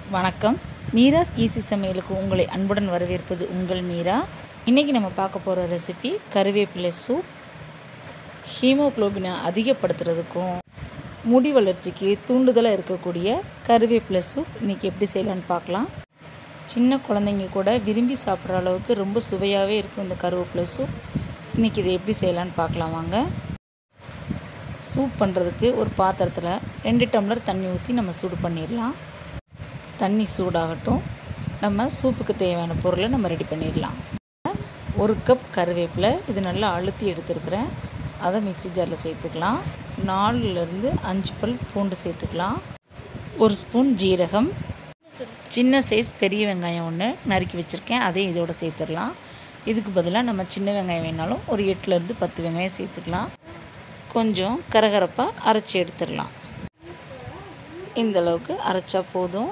வணக்கம் மீராஸ் ஈஸி சமையலுக்கு உங்களை அன்புடன் வரவேற்பது உங்கள் மீரா இன்றைக்கி நம்ம பார்க்க போகிற ரெசிபி கருவேப்பிலை சூப் ஹீமோக்ளோபினை அதிகப்படுத்துறதுக்கும் முடி வளர்ச்சிக்கு தூண்டுதலாக இருக்கக்கூடிய கருவேப்பிலை சூப் இன்றைக்கி எப்படி செய்யலான்னு பார்க்கலாம் சின்ன குழந்தைங்க கூட விரும்பி சாப்பிட்ற அளவுக்கு ரொம்ப சுவையாகவே இருக்கும் இந்த கருவேப்பிலை சூப் இன்றைக்கி இதை எப்படி செய்யலான்னு பார்க்கலாம் வாங்க சூப் பண்ணுறதுக்கு ஒரு பாத்திரத்தில் ரெண்டு டம்ளர் தண்ணி ஊற்றி நம்ம சூடு பண்ணிடலாம் தண்ணி சூடாகட்டும் நம்ம சூப்புக்கு தேவையான பொருளை நம்ம ரெடி பண்ணிடலாம் ஒரு கப் கருவேப்பிலை இது நல்லா அழுத்தி எடுத்துருக்கிறேன் அதை மிக்ஸி ஜாரில் சேர்த்துக்கலாம் நாலுலேருந்து அஞ்சு பல் பூண்டு சேர்த்துக்கலாம் ஒரு ஸ்பூன் ஜீரகம் சின்ன சைஸ் பெரிய வெங்காயம் ஒன்று நறுக்கி வச்சுருக்கேன் அதையும் இதோட சேர்த்துடலாம் இதுக்கு பதிலாக நம்ம சின்ன வெங்காயம் வேணாலும் ஒரு எட்டுலேருந்து பத்து வெங்காயம் சேர்த்துக்கலாம் கொஞ்சம் கரகரப்பாக அரைச்சி எடுத்துடலாம் இந்த அளவுக்கு அரைச்சா போதும்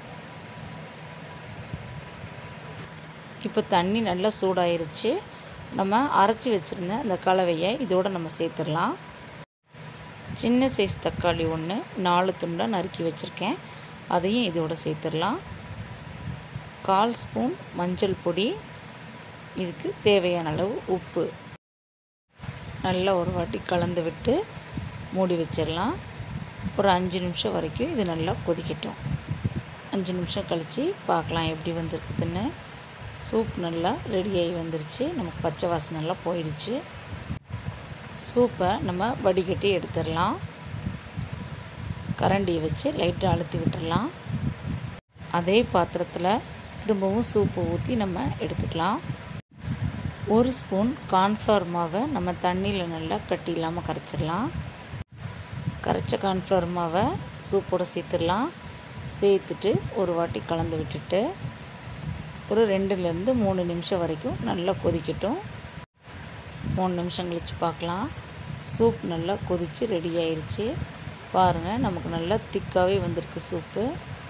இப்போ தண்ணி நல்லா சூடாயிருச்சு நம்ம அரைச்சி வச்சுருந்த அந்த கலவையை இதோடு நம்ம சேர்த்துடலாம் சின்ன சைஸ் தக்காளி ஒன்று நாலு துண்டாக நறுக்கி வச்சுருக்கேன் அதையும் இதோடு சேர்த்துடலாம் கால் ஸ்பூன் மஞ்சள் பொடி இதுக்கு தேவையான அளவு உப்பு நல்லா ஒரு வாட்டி கலந்து விட்டு மூடி வச்சிடலாம் ஒரு அஞ்சு நிமிஷம் வரைக்கும் இது நல்லா கொதிக்கட்டும் அஞ்சு நிமிஷம் கழித்து பார்க்கலாம் எப்படி வந்திருக்குதுன்னு சூப் நல்லா ரெடியாகி வந்துருச்சு நமக்கு பச்சை வாசனை நல்லா போயிடுச்சு சூப்பை நம்ம வடிகட்டி எடுத்துடலாம் கரண்டியை வச்சு லைட்டாக அழுத்தி விட்டுடலாம் அதே பாத்திரத்தில் திரும்பவும் சூப்பை ஊற்றி நம்ம எடுத்துக்கலாம் ஒரு ஸ்பூன் கார்ன்ஃப்ளவர் மாவை நம்ம தண்ணியில் நல்லா கட்டி இல்லாமல் கரைச்சிடலாம் கரைச்ச கார்ன்ஃப்ளவர் மாவை சூப்போடு சேர்த்துடலாம் சேர்த்துட்டு ஒரு வாட்டி கலந்து விட்டுட்டு ஒரு ரெண்டுலேருந்து மூணு நிமிஷம் வரைக்கும் நல்லா கொதிக்கட்டும் மூணு நிமிஷம் கழித்து பார்க்கலாம் சூப் நல்லா கொதித்து ரெடி ஆயிடுச்சு பாருங்கள் நமக்கு நல்லா திக்காகவே வந்திருக்கு சூப்பு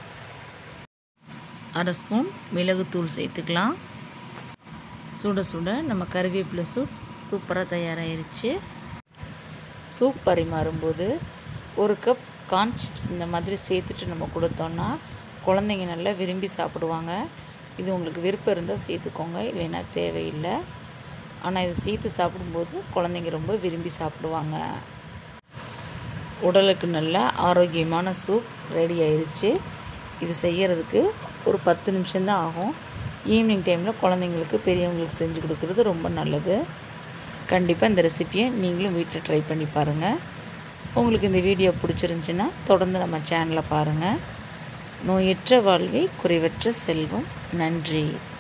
அரை ஸ்பூன் மிளகுத்தூள் சேர்த்துக்கலாம் சுட சுட நம்ம கருவேப்பிலை சூப் சூப்பராக தயாராகிருச்சு சூப் பரிமாறும்போது ஒரு கப் கார்ன் சிப்ஸ் இந்த மாதிரி சேர்த்துட்டு நம்ம கொடுத்தோன்னா குழந்தைங்க நல்லா விரும்பி சாப்பிடுவாங்க இது உங்களுக்கு விருப்பம் இருந்தால் சேர்த்துக்கோங்க இல்லைன்னா தேவையில்லை ஆனால் இதை சேர்த்து சாப்பிடும்போது குழந்தைங்க ரொம்ப விரும்பி சாப்பிடுவாங்க உடலுக்கு நல்ல ஆரோக்கியமான சூப் ரெடி ஆயிடுச்சு இது செய்கிறதுக்கு ஒரு பத்து நிமிஷம்தான் ஆகும் ஈவினிங் டைமில் குழந்தைங்களுக்கு பெரியவங்களுக்கு செஞ்சு கொடுக்குறது ரொம்ப நல்லது கண்டிப்பாக இந்த ரெசிப்பியை நீங்களும் வீட்டில் ட்ரை பண்ணி பாருங்கள் உங்களுக்கு இந்த வீடியோ பிடிச்சிருந்துச்சின்னா தொடர்ந்து நம்ம சேனலை பாருங்கள் நோயற்ற வாழ்வை குறைவற்ற செல்வம் நன்றி